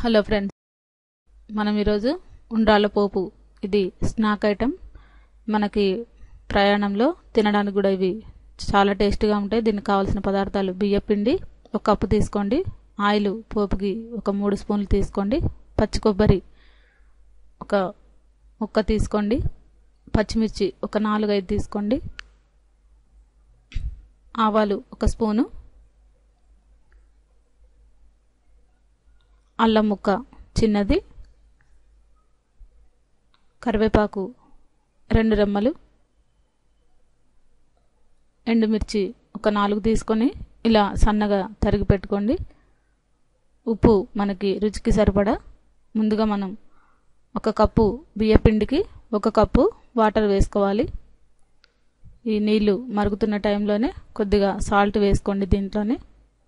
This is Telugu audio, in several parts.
హలో ఫ్రెండ్స్ మనం ఈరోజు ఉండ్రాళ్ళ పోపు ఇది స్నాక్ ఐటెం మనకి ప్రయాణంలో తినడానికి కూడా ఇవి చాలా టేస్టీగా ఉంటాయి దీనికి కావాల్సిన పదార్థాలు బియ్య పిండి ఒక కప్పు తీసుకోండి ఆయిల్ పోపుకి ఒక మూడు స్పూన్లు తీసుకోండి పచ్చి కొబ్బరి ఒక ముక్క తీసుకోండి పచ్చిమిర్చి ఒక నాలుగైదు తీసుకోండి ఆవాలు ఒక స్పూను అల్లం ముక్క చిన్నది కరివేపాకు రెండు రెమ్మలు ఎండుమిర్చి ఒక నాలుగు తీసుకొని ఇలా సన్నగా తరిగి పెట్టుకోండి ఉప్పు మనకి రుచికి సరిపడా ముందుగా మనం ఒక కప్పు బియ్యపిండికి ఒక కప్పు వాటర్ వేసుకోవాలి ఈ నీళ్లు మరుగుతున్న టైంలోనే కొద్దిగా సాల్ట్ వేసుకోండి దీంట్లోనే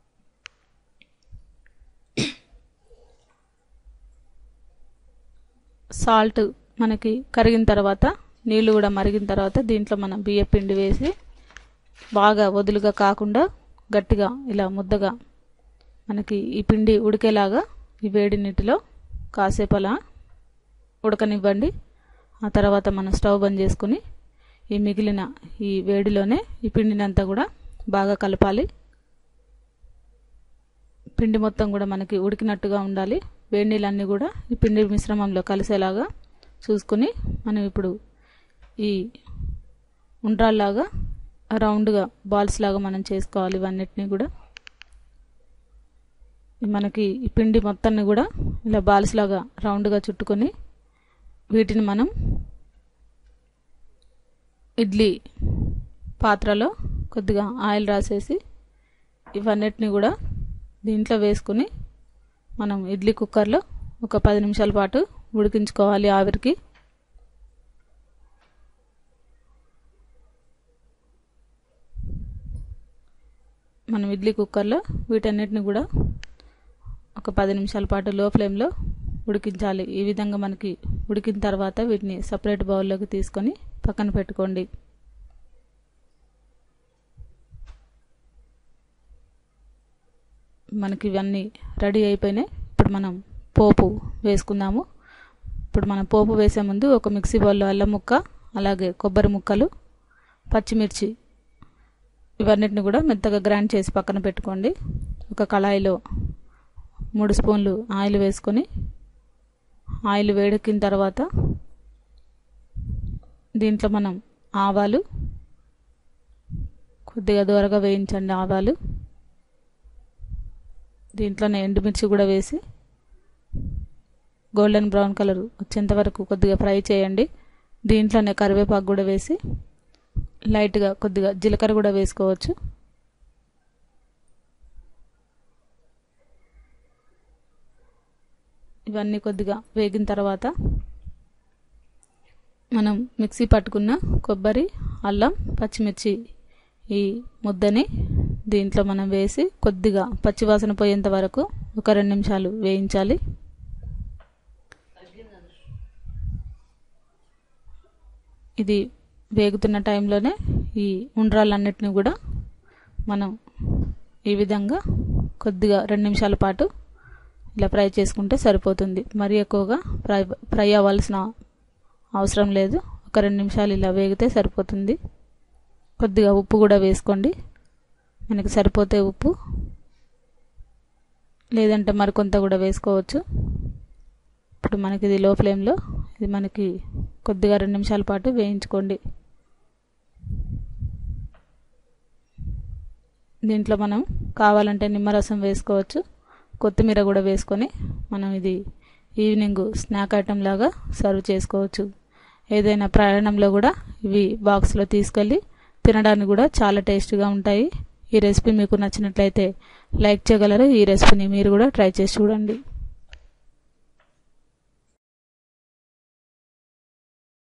సాల్ట్ మనకి కరిగిన తర్వాత నీళ్లు కూడా మరిగిన తర్వాత దీంట్లో మనం బియ్య పిండి వేసి బాగా వదులుగా కాకుండా గట్టిగా ఇలా ముద్దగా మనకి ఈ పిండి ఉడికేలాగా ఈ వేడి నీటిలో కాసేపు అలా ఉడకనివ్వండి ఆ తర్వాత మనం స్టవ్ బంద్ చేసుకుని ఈ మిగిలిన ఈ వేడిలోనే ఈ పిండిని అంతా కూడా బాగా కలపాలి పిండి మొత్తం కూడా మనకి ఉడికినట్టుగా ఉండాలి వేడి నీళ్ళన్నీ కూడా ఈ పిండి మిశ్రమంలో కలిసేలాగా చూసుకుని మనం ఇప్పుడు ఈ ఉండ్రాల్లాగా రౌండ్గా బాల్స్ లాగా మనం చేసుకోవాలి ఇవన్నిటిని కూడా మనకి ఈ పిండి మొత్తాన్ని కూడా ఇలా బాల్స్ లాగా రౌండ్గా చుట్టుకొని వీటిని మనం ఇడ్లీ పాత్రలో కొద్దిగా ఆయిల్ రాసేసి ఇవన్నిటిని కూడా దీంట్లో వేసుకుని మనం ఇడ్లీ కుక్కర్లో ఒక పది నిమిషాల పాటు ఉడికించుకోవాలి ఆవిరికి మనం ఇడ్లీ కుక్కర్లో వీటన్నిటిని కూడా ఒక పది నిమిషాల పాటు లో ఫ్లేమ్లో ఉడికించాలి ఈ విధంగా మనకి ఉడికిన తర్వాత వీటిని సపరేట్ బౌల్లోకి తీసుకొని పక్కన పెట్టుకోండి మనకి ఇవన్నీ రెడీ అయిపోయినాయి ఇప్పుడు మనం పోపు వేసుకుందాము ఇప్పుడు మనం పోపు వేసే ముందు ఒక మిక్సీ బౌల్లో అల్లం ముక్క అలాగే కొబ్బరి ముక్కలు పచ్చిమిర్చి ఇవన్నిటిని కూడా మెత్తగా గ్రైండ్ చేసి పక్కన పెట్టుకోండి ఒక కళాయిలో మూడు స్పూన్లు ఆయిల్ వేసుకొని ఆయిల్ వేడెక్కిన తర్వాత దీంట్లో మనం ఆవాలు కొద్దిగా దూరగా వేయించండి ఆవాలు దీంట్లోనే ఎండుమిర్చి కూడా వేసి గోల్డెన్ బ్రౌన్ కలర్ వచ్చేంత వరకు కొద్దిగా ఫ్రై చేయండి దీంట్లోనే కరివేపాకు కూడా వేసి లైట్గా కొద్దిగా జీలకర్ర కూడా వేసుకోవచ్చు ఇవన్నీ కొద్దిగా వేగిన తర్వాత మనం మిక్సీ పట్టుకున్న కొబ్బరి అల్లం పచ్చిమిర్చి ఈ ముద్దని దీంట్లో మనం వేసి కొద్దిగా పచ్చివాసన పోయేంత వరకు ఒక రెండు నిమిషాలు వేయించాలి ఇది వేగుతున్న టైంలోనే ఈ ఉండ్రాలన్నిటిని కూడా మనం ఈ విధంగా కొద్దిగా రెండు నిమిషాల పాటు ఇలా ఫ్రై చేసుకుంటే సరిపోతుంది మరీ ఎక్కువగా ఫ్రై ఫ్రై అవ్వాల్సిన అవసరం లేదు ఒక రెండు నిమిషాలు ఇలా వేగితే సరిపోతుంది కొద్దిగా ఉప్పు కూడా వేసుకోండి మనకి సరిపోతే ఉప్పు లేదంటే మరికొంత కూడా వేసుకోవచ్చు ఇప్పుడు మనకి ఇది లో ఫ్లేమ్లో ఇది మనకి కొద్దిగా రెండు నిమిషాల పాటు వేయించుకోండి దీంట్లో మనం కావాలంటే నిమ్మరసం వేసుకోవచ్చు కొత్తిమీర కూడా వేసుకొని మనం ఇది ఈవినింగ్ స్నాక్ ఐటెం లాగా సర్వ్ చేసుకోవచ్చు ఏదైనా ప్రయాణంలో కూడా ఇవి బాక్స్లో తీసుకెళ్ళి తినడానికి కూడా చాలా టేస్టీగా ఉంటాయి ఈ రెసిపీ మీకు నచ్చినట్లయితే లైక్ చేయగలరు ఈ రెసిపీని మీరు కూడా ట్రై చేసి చూడండి